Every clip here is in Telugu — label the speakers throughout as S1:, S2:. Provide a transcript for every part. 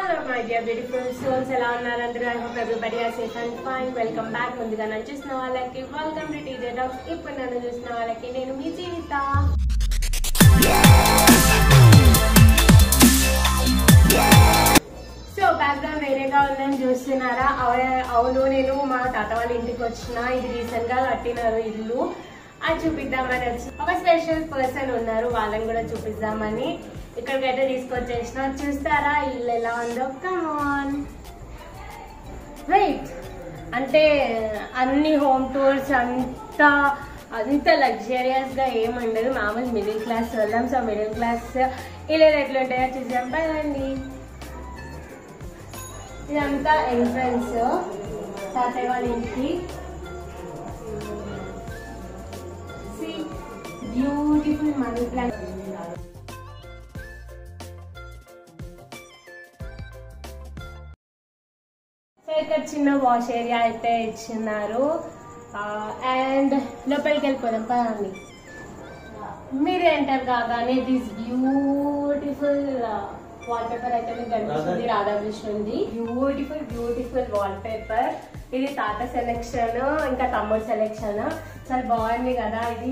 S1: Hello my dear beautiful souls ఎలా ఉన్నారు అందరూ I hope everybody are safe and fine welcome back ముందుగా నన్ను చూసిన వాళ్ళకి వెల్కమ్ టు టీజే టాక్స్ ఇప్పుడు నన్ను చూసిన వాళ్ళకి నేను మీ జీవిత సో బ్యాక్గ్రౌండ్ వేరేగా ఉందని చూస్తున్నారా అవ- అవును నేను మా తాత వాళ్ళ ఇంటికి వచ్చిన ఇది రీసెంట్ గా కట్టినారు ఇల్లు అది చూపిద్దామని వచ్చి ఒక స్పెషల్ పర్సన్ ఉన్నారు వాళ్ళని కూడా చూపిద్దామని ఇక్కడికైతే తీసుకొచ్చేసిన చూస్తారా ఇల్లు ఎలా ఉందో కమాన్ రైట్ అంటే అన్ని హోమ్ టూర్స్ అంతా అంత లగ్జరియస్ గా ఏం ఉండదు మామూలు మిడిల్ క్లాస్ వెళ్ళాం సో మిడిల్ క్లాస్ ఇలా ఎట్లుంటాయో చూసాం పదండి ఇదంతా ఎంట్రన్స్ తాతయ్య వాళ్ళ ఇంటికి బ్యూటిఫుల్ మనీ ప్లాంట్ సో ఇక్కడ చిన్న వాష్ ఏరియా అయితే ఇచ్చిన్నారు అండ్ లోపలికి వెళ్ళిపోదాం పదండి మీరు ఎంటర్ కాగానే దిస్ బ్యూటిఫుల్ వాల్ పేపర్ అయితే మీకు కనిపిస్తుంది రాధాకృష్ణుంది బ్యూటిఫుల్ బ్యూటిఫుల్ వాల్ పేపర్ ఇది తాత సెలెక్షన్ ఇంకా తమ్ముడు సెలెక్షన్ చాలా బాగుంది కదా ఇది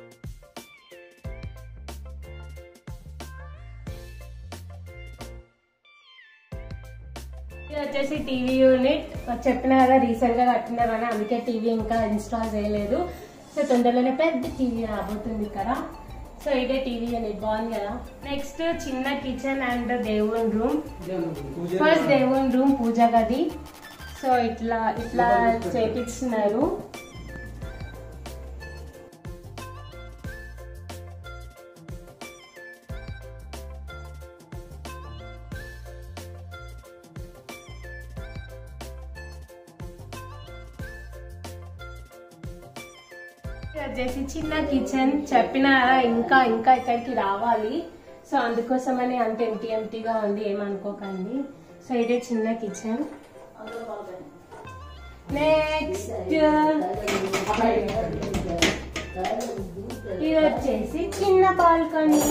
S1: ఇది వచ్చేసి టీవీ యూనిట్ చెప్పిన కదా రీసెంట్ గా కట్టినారు అని అందుకే టీవీ ఇంకా ఇన్స్టాల్ చేయలేదు సో తొందరలోనే పెద్ద టీవీ రాబోతుంది ఇక్కడ సో ఇదే టీవీ యూనిట్ బాగుంది కదా నెక్స్ట్ చిన్న కిచెన్ అండ్ దేవుని రూమ్ ఫస్ట్ దేవుని రూమ్ పూజ గది సో ఇట్లా ఇట్లా చేపించినారు ఇది వచ్చేసి చిన్న కిచెన్ చెప్పిన ఇంకా ఇంకా ఇక్కడికి రావాలి సో అందుకోసమని అంత ఎంటీ ఎంటీగా ఉంది ఏమనుకోకండి సో ఇదే చిన్న కిచెన్ నెక్స్ట్ ఇది వచ్చేసి చిన్న బాల్కనీ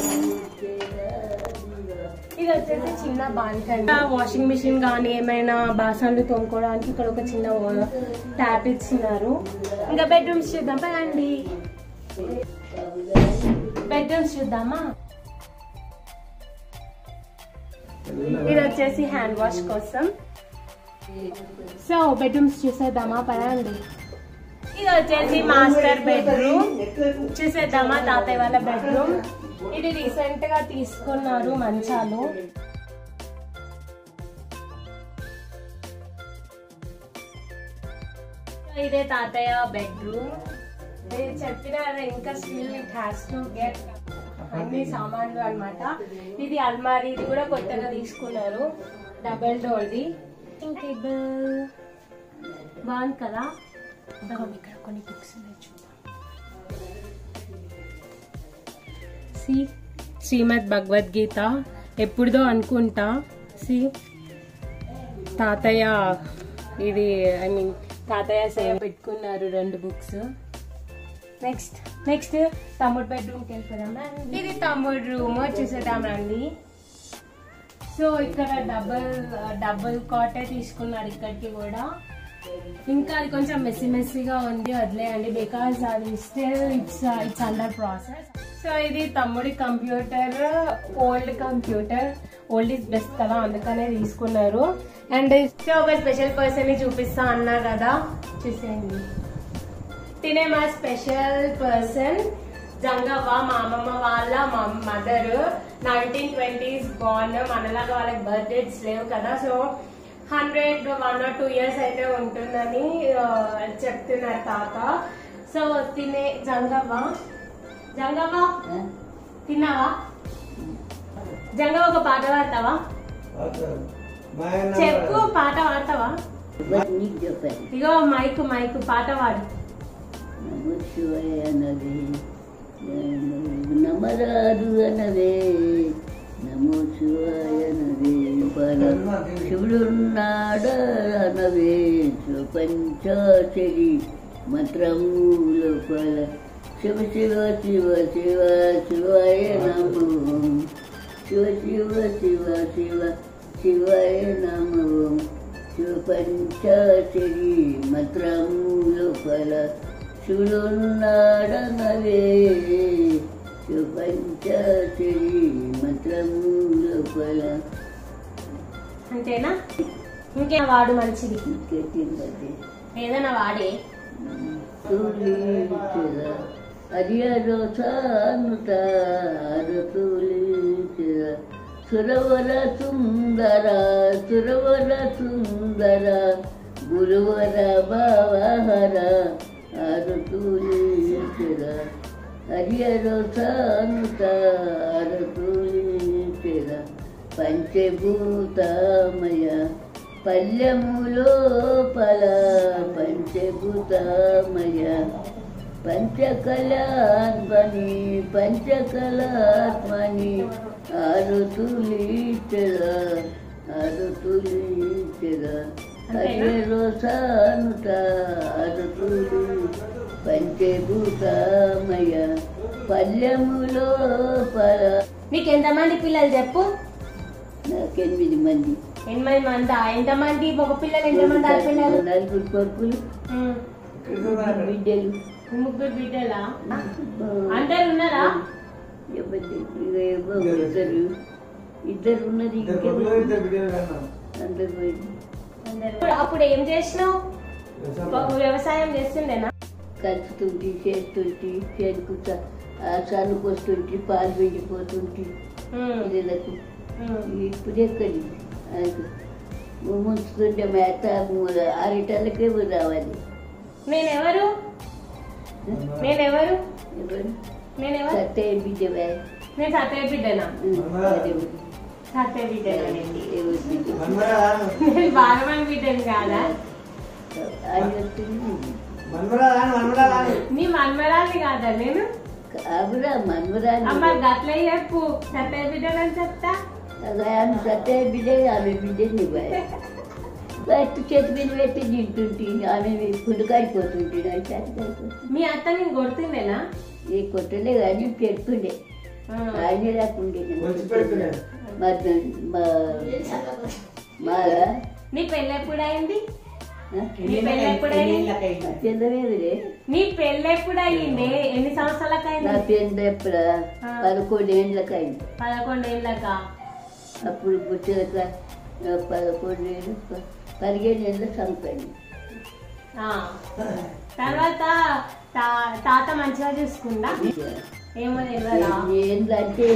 S1: ఇది వచ్చేసి చిన్న బాల్కనీ వాషింగ్ మిషన్ కానీ ఏమైనా బాసన్లు తోముకోవడానికి ఇక్కడ ఒక చిన్న ట్యాప్ ఇచ్చినారు ఇంకా బెడ్రూమ్స్ చూద్దాం పదండి బెడ్రూమ్స్ చూద్దామా ఇది వచ్చేసి హ్యాండ్ వాష్ కోసం సో బెడ్రూమ్స్ చూసేద్దామా పదండి ఇది వచ్చేసి మాస్టర్ బెడ్రూమ్ చూసేద్దామా తాతయ్య వాళ్ళ బెడ్రూమ్ ఇది రీసెంట్ గా తీసుకున్నారు మంచాలు ఇదే తాతయ్య బెడ్రూమ్ నేను చెప్పిన ఇంకా still it has to get అన్ని సామాన్లు అన్నమాట ఇది అల్మారీ ఇది కూడా కొత్తగా తీసుకున్నారు డబల్ డోర్ది టేబుల్ బాగుంది కదా ఇదిగోండి, ఇక్కడ కొన్ని బుక్స్ ఉన్నాయి చూద్దాం సి శ్రీమద్ భగవద్గీత ఎప్పుడుదో అనుకుంటా సి తాతయ్య ఇది ఐ మీన్ తాతయ్య సేవ పెట్టుకున్నారు రెండు బుక్స్ నెక్స్ట్ నెక్స్ట్ తమ్ముడు బెడ్రూమ్కి వెళ్ళిపోదాం ఇది తమ్ముడు రూమ్ చూసేద్దాం రండి సో ఇక్కడ డబుల్ డబుల్ కాటే తీసుకున్నారు ఇక్కడికి కూడా ఇంకా అది కొంచెం మెస్సీ మెస్సీగా ఉంది వదిలేయండి బికాస్ అది still it's it's under process so ఇది తమ్ముడి computer old computer old is best కదా అందుకనే తీసుకున్నారు అండ్ సో ఒక స్పెషల్ పర్సన్ ని చూపిస్తా అన్నా కదా చూసేయండి తినే మా స్పెషల్ పర్సన్ జంగవ్వ మా అమ్మమ్మ వాళ్ళ మా మదర్ నైన్టీన్ ట్వంటీస్ బాన్ మనలాగా వాళ్ళకి బర్త్డేస్ లేవు కదా so hundred one or two years అయితే ఉంటుందని ఆ, చెప్తున్నారు తాత సో తినే జంగవ్వ జంగవ్వ తిన్నావా జంగవ్వ ఒక పాట పాడతావా చెప్పు పాట పాడతావా
S2: నీకు చెప్పాను
S1: ఇగో మైక్ మైక్ పాట పాడు
S2: నమో శివాయ అనవే నమరాదు అనవే నమో శివాయ అనవే పర శివుడున్నాడు అనవే పంచాచరి మంత్రముల పల శివ శివ శివ శివ శివాయ నమో శివ శివ శివ శివ శివాయ నమో శివపంచాచరి మంత్రము లోపల శివుడున్నాడనవే శివపంచాచరి మంత్రము లోపల
S1: అంతేనా ఇంకేనా వాడు మంచిది
S2: ఇంకెట్టింది
S1: ఏదైనా వాడే
S2: తులించరా హరియరో సానుత తులించరా సురవర సుందర సురవర సుందర గురువర భావహర ఆరు తులించరా హరియరో సానుత తులించరా పంచభూతమయ పల్లెములో పల పంచభూతమయ పంచకళాత్మని పంచకళాత్మని ఆరుతులీచర ఆరుతులీచర హరిలో సానుత ఆరుతులి పంచభూతమయ పల్లెములో పల
S1: నీకు ఎంతమంది పిల్లలు చెప్పు
S2: నాకెనిమిది మంది
S1: ఎనిమిది మంది ఎంతమంది మగ పిల్లలు ఎంతమంది ఆడపిల్లలు
S2: నలుగురు కొడుకులు
S1: ఉమ్.
S2: ముగ్గురు బిడ్డలు
S1: ముగ్గురు బిడ్డలా అందరు ఉన్నారా
S2: ఎవరి- ఏవో ఇద్దరు ఇద్దరు ఉన్నది ఇంకెవరు? అందరు పోయింది
S1: అందరు అప్పుడు ఏం చేసినావు ఒక వ్యవసాయం చేస్తుండేనా
S2: కలుపుతుంటి చేస్తుంటి చేనుకు సన్నుకు వస్తుంటి పాలు పిండిపోతుంటి
S1: ఉమ్.
S2: పిల్లలకు
S1: ఉమ్.
S2: ఇప్పుడు ఎక్కడి ముంచుతుంటే మేత మూడు ఆరిటలకే రావాలి
S1: నేనెవరు నేనెవరు
S2: ఎవరు
S1: నేనెవరు
S2: సత్య బిడ్డవే
S1: నేను సత్య బిడ్డనా
S2: అదే
S1: సత్య బిడ్డనండి
S2: ఎవరు బిడ్డ
S1: నేను బాలమని బిడ్డను కాదా
S2: ఆయన వస్తుంది
S1: నీ మన్మరాన్ని కాదా నేను
S2: ఆవిడ మన్మరాని
S1: అమ్మ గట్ల చెప్పు సత్య బిడ్డనని చెప్తా
S2: ఆమె సత్య బిడ్డ ఆమె బిడ్డ నివ్వాలి ఫస్ట్ చేతి మీద పెట్టి తింటుంటి ఆమె పుండుకాడిపోతుంటే నాకు చేతకాడిపోతుంది
S1: మీ అత్త నేను కొడుతుండేనా
S2: ఏ కొట్టలే కానీ పెడుతుండే
S1: ఆ.
S2: ఆయనే రాకుండే
S3: వచ్చిపెడుతుండే.
S2: మరి మా మా
S1: నీ పెళ్ళి ఎప్పుడు అయింది నీ పెళ్ళి ఎప్పుడు అయింది
S2: చంద్రవేదులే
S1: నీ పెళ్ళి ఎప్పుడు అయ్యింది ఎన్ని సంవత్సరాలకు
S2: నా
S1: అయింది
S2: పెద్ద ఎప్పుడు పదకొండేళ్ళకి అయింది
S1: పదకొండేళ్ళక
S2: అప్పుడు పుట్టినక పదకొండేళ్ళు ప- పదిహేను ఏళ్ళ చనిపోయింది
S1: ఆ. తర్వాత తా- తాత మంచిగా చూసుకుందా ఏమో తెలియదా
S2: ఏంటంటే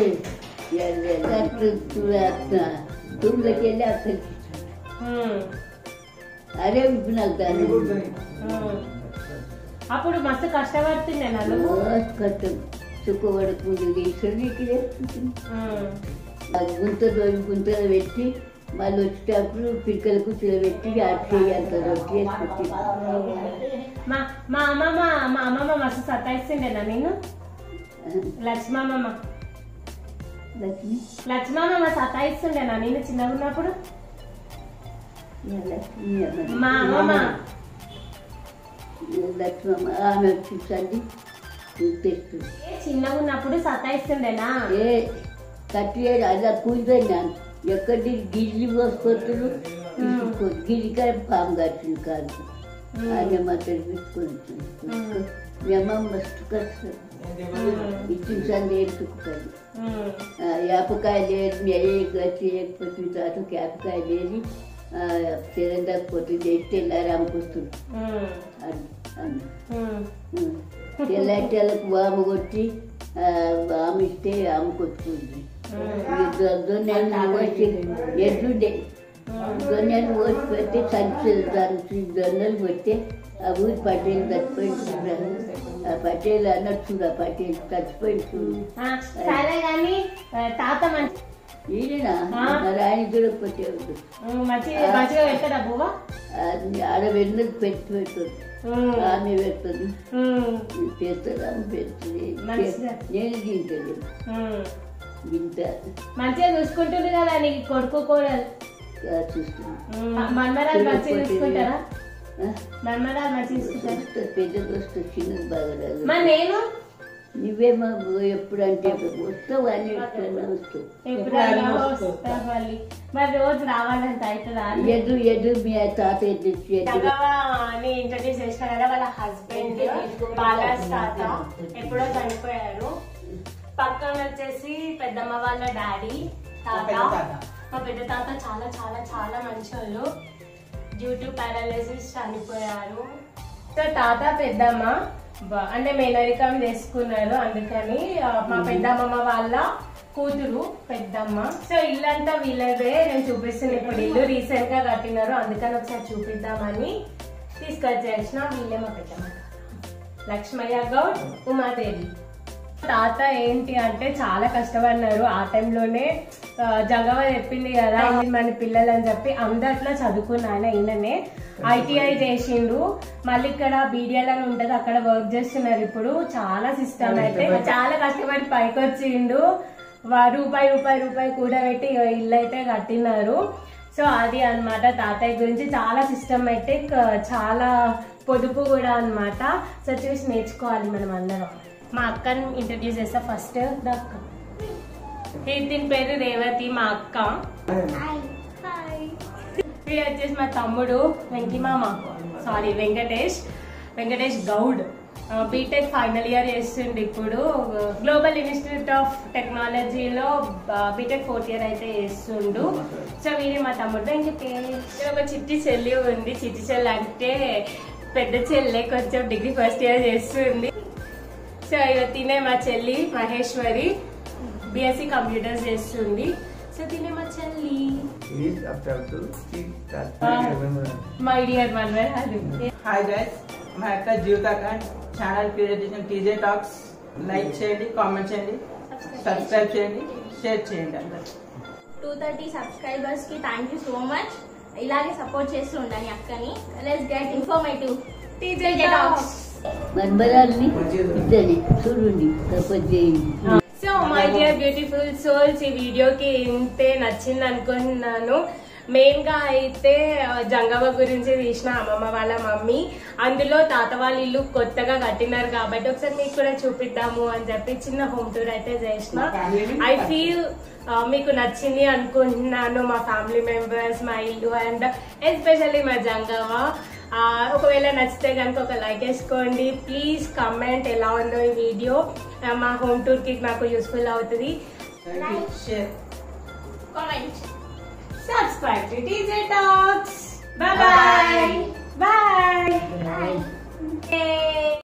S2: తూర్లకి వెళ్ళి అక్కడికి
S1: ఉమ్.
S2: అదే ఇప్పుడు నాకు దాన్ని
S1: ఉమ్. అప్పుడు మస్తు కష్టపడుతుండే నన్ను
S2: కట్టం చుక్కబడుకుంది ఈశ్వరుడికి గుంత దోని గుంతలో పెట్టి మళ్ళీ వచ్చేటప్పుడు పిక్కల కుర్చీలో పెట్టి అట్టి అంత రొట్టి వేసుకొచ్చి
S1: మా మా అమ్మమ్మ మా అమ్మమ్మ మస్తు సతాయిస్తుండేనా నేను లక్ష్మమ్మమ్మ
S2: లక్ష్మి
S1: లక్ష్మమ్మమ్మ సతాయిస్తుండేనా నేను చిన్నగా ఉన్నప్పుడు
S2: యా లక్ష్మి అన్నది.
S1: మా అమ్మమ్మ
S2: లక్ష్మమ్మ ఆమె వచ్చి తెస్తుంది
S1: ఏ చిన్నగా ఉన్నప్పుడు సతాయిస్తుండేనా
S2: ఏ కట్టి అలా కూలిపోయినాను ఎక్కడి గిల్లి పోసుకొత్తులు గిల్లికాయ పాము కట్టింది కాదు ఆయన మాత్రం పెట్టుకొని మీ అమ్మ మస్తు కష్టం ఇచ్చిన సంది ఏడుచుకుంటాను
S1: ఉమ్.
S2: యాపకాయ లేదు నెయ్యి కట్టి లేకపోతే తాత యాపకాయ లేదు చిరందా పొద్దు చేసి తెల్లారి అమ్ముకొస్తుంది
S1: ఉమ్.
S2: అని అని
S1: ఉమ్.
S2: తెల్లటెలకు వాము కొట్టి ఆ, వాము ఇస్తే అమ్ముకొచ్చుకుంది దొన్నెలు పోసి ఎద్దుండే దొన్నెలు పోసి పెట్టి సంచి దానికి దొన్నెలు పెట్టి ఆ ఊరి పటేలు చచ్చిపోయింది ఆ పటేలు అన్నట్టు చూడు ఆ పటేలు చచ్చిపోయింది చూడు
S1: ఆ, సరే కానీ ఆ, తాత మంచి
S2: ఈయన
S1: ఆ.
S2: మరి ఆయన చూడకపోతే ఉంది.
S1: ఉమ్, మంచి మంచిగా పెట్టదా బువ్వ
S2: అది ఆడ వెళ్ళదు పెట్టి పెడుతుంది
S1: ఉమ్.
S2: ఆమె పెడుతుంది
S1: ఉమ్.
S2: చేస్తుంది ఆమె పెడుతుంది
S1: మంచిదా.
S2: నేను తింటలేదు
S1: ఉమ్.
S2: వింత
S1: మంచిగా చూసుకుంటుంది కదా నీకు కొడుకు కోడలు
S2: చూస్తుంది
S1: ఉమ్, మన్మరాలు మంచిగా చూసుకుంటారా
S2: ఆ?
S1: మన్మరాలు మంచిగా చూసుకుంటారా
S2: వస్తుంది, పెద్దది వస్తుంది చిన్నది బాగా రాదు
S1: మరి నేను
S2: నువ్వేమో ఎప్పుడంటే వస్తావు అని ఎట్లన్నా వస్తావు
S1: ఎప్పుడైనా వస్తా మళ్ళీ మరి రోజు రావాలంటే అవుతుందా అని
S2: ఎదు ఎదు మీ తాతయ్య తెచ్చి ఎదు
S1: చక్కగాని ఇంట్రడ్యూస్ చేసిన కదా వాళ్ళ హస్బెండ్ బాలాస్ తాత ఎప్పుడో చనిపోయారు పక్కన వచ్చేసి పెద్దమ్మ వాళ్ళ డాడీ తాత మా పెద్ద తాత చాలా చాలా చాలా మంచోళ్ళు డ్యూ టు పారాలసిస్ చనిపోయారు సో తాత పెద్దమ్మ బ- అంటే మేనరికం చేసుకున్నారు అందుకని ఆ, మా పెద్దమ్మమ్మ వాళ్ళ కూతురు పెద్దమ్మ సో ఇల్లంతా వీళ్ళదే నేను చూపిస్తున్నా ఇప్పుడు ఇల్లు రీసెంట్ గా కట్టినారు అందుకని ఒకసారి చూపిద్దామని తీసుకొచ్చేసిన వీళ్ళే మా పెద్దమ్మ లక్ష్మయ్య గౌడ్ ఉమాదేవి తాత ఏంటి అంటే చాలా కష్టపడినారు ఆ టైంలోనే ఆ, జంగవ చెప్పింది కదా ఎనిమిది మంది పిల్లలు అని చెప్పి అందట్లో చదువుకున్న ఆయన ఈయననే ఐటీఐ చేసిండు మళ్ళీ ఇక్కడ బీడిఎల్ అని ఉంటది అక్కడ వర్క్ చేస్తున్నారు ఇప్పుడు చాలా సిస్టమ్ అయితే చాలా కష్టపడి పైకి వచ్చిండు వా- రూపాయి రూపాయి రూపాయి కూడా పెట్టి ఇల్లు అయితే కట్టినారు సో అది అన్నమాట తాతయ్య గురించి చాలా సిస్టమేటిక్ చాలా పొదుపు కూడా అన్నమాట సో చూసి నేర్చుకోవాలి మనం అందరం మా అక్కని ఇంట్రడ్యూస్ చేస్తా ఫస్ట్ అక్క ఈ దీని పేరు రేవతి మా అక్క వీడు వచ్చేసి మా తమ్ముడు వెంకి మామ sorry Venkatesh Venkatesh Goud B Tech final year చేస్తుండు ఇప్పుడు గ్లోబల్ ఇన్స్టిట్యూట్ ఆఫ్ టెక్నాలజీలో బీటెక్ ఫోర్త్ ఇయర్ అయితే చేస్తుండు సో వీరే మా తమ్ముడు వెంకి పేరు ఇక్కడ ఒక చిట్టి చెల్లి ఉంది చిట్టి చెల్లి అంటే పెద్ద చెల్లె కొంచెం డిగ్రీ ఫస్ట్ ఇయర్ చేస్తుంది సో ఇక తినే మా చెల్లి మహేశ్వరి బిఎస్సి కంప్యూటర్స్ చేస్తుంది సో తినే మా చెల్లి
S3: Please subscribe to Steve Tat.
S1: Ah. My dear మన్వర్ అది
S4: హాయ్ గైస్ మా యొక్క జీవితాక ఛానల్ క్రియేట్ చేసిన టీజే టాక్స్ లైక్ చేయండి కామెంట్ చేయండి సబ్స్క్రైబ్ చేయండి షేర్ చేయండి అందరు
S5: టూ థర్టీ సబ్స్క్రైబర్స్ కి థ్యాంక్ యూ సో మచ్ ఇలాగే సపోర్ట్ చేస్తూ ఉండండి అక్కని let's get informative
S1: TJ talks
S2: మన్మరాల్ని ఇద్దరిని చూడండి సపోర్ట్ చేయండి
S1: so my dear beautiful souls ఈ వీడియోకి ఇంతే నచ్చింది అనుకుంటున్నాను మెయిన్ గా అయితే ఆ, జంగవ్వ గురించి తీసిన అమ్మమ్మ వాళ్ళ మమ్మీ అందులో తాత వాళ్ళ ఇల్లు కొత్తగా కట్టినారు కాబట్టి ఒకసారి మీకు కూడా చూపిద్దాము అని చెప్పి చిన్న హోమ్ టూర్ అయితే చేసిన ఐ ఫీల్ మీకు నచ్చింది అనుకుంటున్నాను మా ఫ్యామిలీ మెంబర్స్ మా ఇల్లు అండ్ ఎస్పెషల్లీ మా జంగవ్వ ఆ, ఒకవేళ నచ్చితే కనుక ఒక లైక్ వేసుకోండి ప్లీజ్ కమెంట్ ఎలా ఉందో ఈ వీడియో ఆ, మా హోమ్ టూర్ కి నాకు యూస్ఫుల్ అవుతుంది
S4: share
S5: comment
S1: subscribe to TJ talks bye bye bye